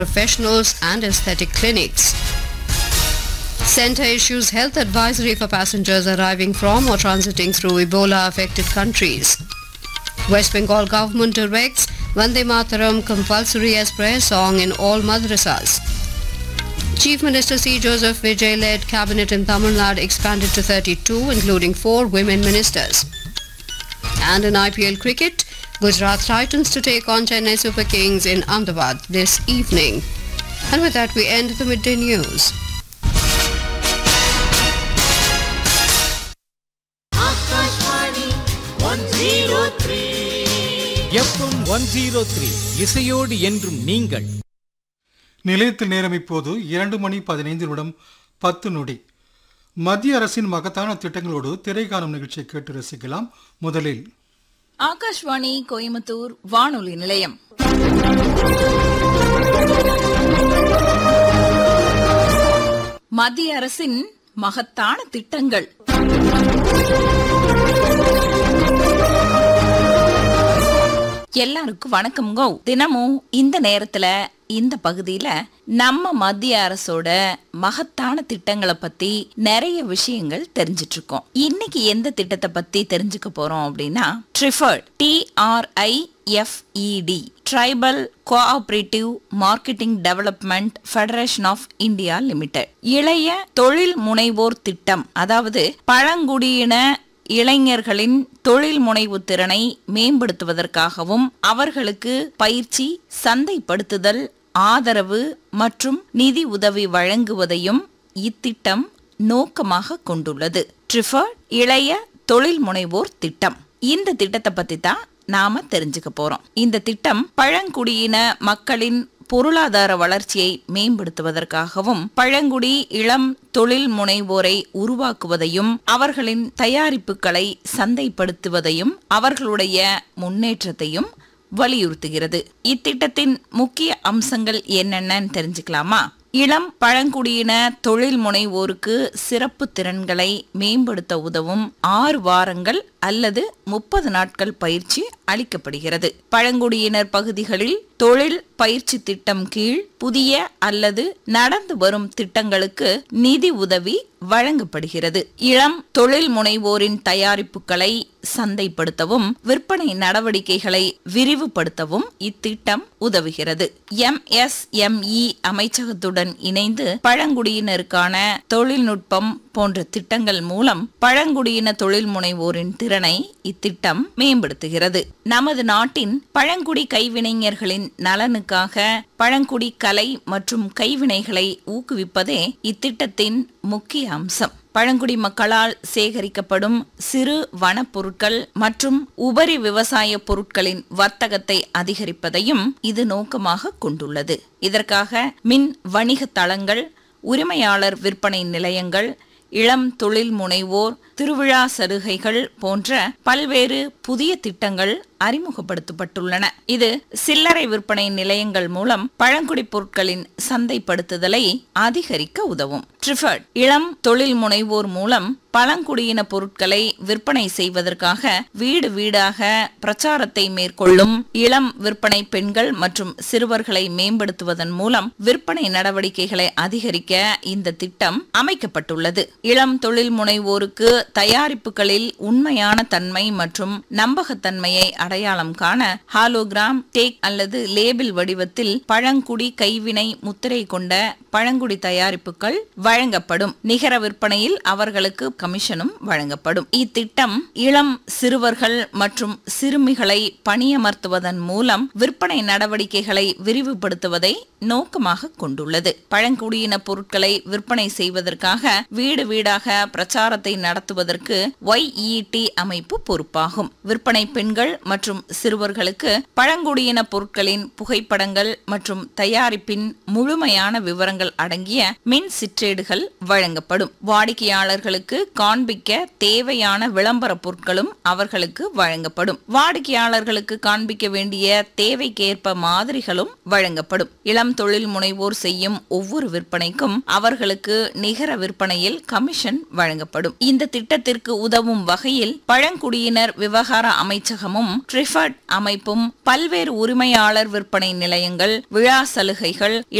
professionals and aesthetic clinics. Centre issues health advisory for passengers arriving from or transiting through Ebola affected countries. West Bengal government directs Vande Mataram compulsory as prayer song in all madrasas. Chief Minister C. Joseph Vijay-led cabinet in Tamil Nadu expanded to 32, including four women ministers. And in IPL cricket, Gujarat Titans to take on Chennai Super Kings in Ahmedabad this evening. And with that, we end the midday news. Akashvani one zero three FM one zero three இசையோடு என்றும் நீங்கள் நிலையத்தில் நேரம் இப்போது இரண்டு மணி பதினைந்து நிமிடம் பத்து நொடி மத்திய அரசின் மகத்தான திட்டங்களோடு திரைக்காணும் நிகழ்ச்சியை கேட்டு ரசிக்கலாம் முதலில் ஆகாஷ்வாணி கோயம்புத்தூர் வானொலி நிலையம் மத்திய அரசின் மகத்தான திட்டங்கள் எல்லாருக்கும் வணக்கம்ங்கோ தினமும் இந்த நேரத்துல இந்த பகுதியில நம்ம மத்திய அரசோட மகத்தான திட்டங்களை பத்தி நிறைய விஷயங்கள் தெரிஞ்சிட்டு இருக்கோம் இன்னைக்கு எந்த திட்டத்தை பத்தி தெரிஞ்சுக்க போறோம் அப்படின்னா TRIFED TRI FED tribal cooperative marketing development federation of India limited இளைய தொழில் முனைவோர் திட்டம் அதாவது பழங்குடியின இளைஞர்களின் தொழில் முனைவு திறனை மேம்படுத்துவதற்காகவும் அவர்களுக்கு பயிற்சி சந்தைப்படுத்துதல் ஆதரவு மற்றும் நிதி உதவி வழங்குவதையும் இத்திட்டம் நோக்கமாக கொண்டுள்ளது ட்ரிஃபர்ட் இளைய தொழில் முனைவோர் திட்டம் இந்த திட்டத்தை பத்தி தான் நாம தெரிஞ்சுக்க போறோம் இந்த திட்டம் பழங்குடியின மக்களின் பொருளாதார வளர்ச்சியை மேம்படுத்துவதற்காகவும் பழங்குடி இளம் தொழில் முனைவோரை உருவாக்குவதையும் அவர்களின் தயாரிப்புகளை சந்தைப்படுத்துவதையும் அவர்களுடைய முன்னேற்றத்தையும் வலியுறுத்துகிறது இத்திட்டத்தின் முக்கிய அம்சங்கள் என்னென்னன்னு தெரிஞ்சுக்கலாமா இளம் பழங்குடியின தொழில் முனைவோருக்கு சிறப்பு திறன்களை மேம்படுத்த உதவும் ஆறு வாரங்கள் அல்லது முப்பது நாட்கள் பயிற்சி அளிக்கப்படுகிறது பழங்குடியினர் பகுதிகளில் தொழில் பயிற்சி திட்டம் கீழ் புதிய அல்லது நடந்து வரும் திட்டங்களுக்கு நிதி உதவி வழங்கப்படுகிறது இளம் தொழில் முனைவோரின் தயாரிப்புகளை சந்தைப்படுத்தவும் விற்பனை நடவடிக்கைகளை விரிவுபடுத்தவும் இத்திட்டம் உதவுகிறது எம்எஸ்எம்இ அமைச்சகத்துடன் இணைந்து பழங்குடியினருக்கான தொழில்நுட்பம் போன்ற திட்டங்கள் மூலம் பழங்குடியின தொழில் முனைவோரின் திறனை இத்திட்டம் மேம்படுத்துகிறது நமது நாட்டின் பழங்குடி கைவினைஞர்களின் நலனுக்காக பழங்குடி கலை மற்றும் கைவினைகளை ஊக்குவிப்பதே இத்திட்டத்தின் முக்கிய அம்சம் பழங்குடி மக்களால் சேகரிக்கப்படும் சிறு வனப்பொருட்கள் மற்றும் உபரி விவசாய பொருட்களின் வர்த்தகத்தை அதிகரிப்பதையும் இது நோக்கமாக கொண்டுள்ளது இதற்காக மின் வணிக தளங்கள் உரிமையாளர் விற்பனை நிலையங்கள் இளம் தொழில் முனைவோர் திருவிழா சலுகைகள் போன்ற பல்வேறு புதிய திட்டங்கள் அறிமுகப்படுத்தப்பட்டுள்ளன இது சில்லறை விற்பனை நிலையங்கள் மூலம் பழங்குடி பொருட்களின் சந்தைப்படுத்துதலை அதிகரிக்க உதவும் ட்ரிஃபர்ட் இளம் தொழில் முனைவோர் மூலம் பழங்குடியின பொருட்களை விற்பனை செய்வதற்காக வீடு வீடாக பிரச்சாரத்தை மேற்கொள்ளும் இளம் விற்பனை பெண்கள் மற்றும் சிறுவர்களை மேம்படுத்துவதன் மூலம் விற்பனை நடவடிக்கைகளை அதிகரிக்க இந்த திட்டம் அமைக்கப்பட்டுள்ளது இளம் தொழில் முனைவோருக்கு தயாரிப்புகளில் உண்மையான தன்மை மற்றும் நம்பகத்தன்மையை அடையாளம் காண ஹாலோகிராம் டேக் அல்லது லேபிள் வடிவத்தில் பழங்குடி கைவினை முத்திரை கொண்ட பழங்குடி தயாரிப்புகள் வழங்கப்படும் நிகர விற்பனையில் அவர்களுக்கு கமிஷனும் வழங்கப்படும் இத்திட்டம் இளம் சிறுவர்கள் மற்றும் சிறுமிகளை பணியமர்த்துவதன் மூலம் விற்பனை நடவடிக்கைகளை விரிவுபடுத்துவதை நோக்கமாக கொண்டுள்ளது பழங்குடியின பொருட்களை விற்பனை செய்வதற்காக வீடு வீடாக பிரச்சாரத்தை நடத்துவதற்கு ஒய்இடி அமைப்பு பொறுப்பாகும் விற்பனை பெண்கள் மற்றும் சிறுவர்களுக்கு பழங்குடியின பொருட்களின் புகைப்படங்கள் மற்றும் தயாரிப்பின் முழுமையான விவரங்கள் அடங்கிய மின் சிற்றேடுகள் வழங்கப்படும் வாடிக்கையாளர்களுக்கு காண்பிக்க தேவையான விளம்பர பொருட்களும் அவர்களுக்கு வழங்கப்படும் வாடிக்கையாளர்களுக்கு காண்பிக்க வேண்டிய தேவைக்கேற்ப மாதிரிகளும் வழங்கப்படும் இளம் தொழில் முனைவோர் செய்யும் ஒவ்வொரு விற்பனைக்கும் அவர்களுக்கு நிகர விற்பனையில் கமிஷன் வழங்கப்படும் இந்த திட்டம் திட்டத்திற்கு உதவும் வகையில் பழங்குடியினர் விவகார அமைச்சகமும் ட்ரிஃபட் அமைப்பும் பல்வேறு உரிமையாளர் விற்பனை நிலையங்கள் விழா சலுகைகள்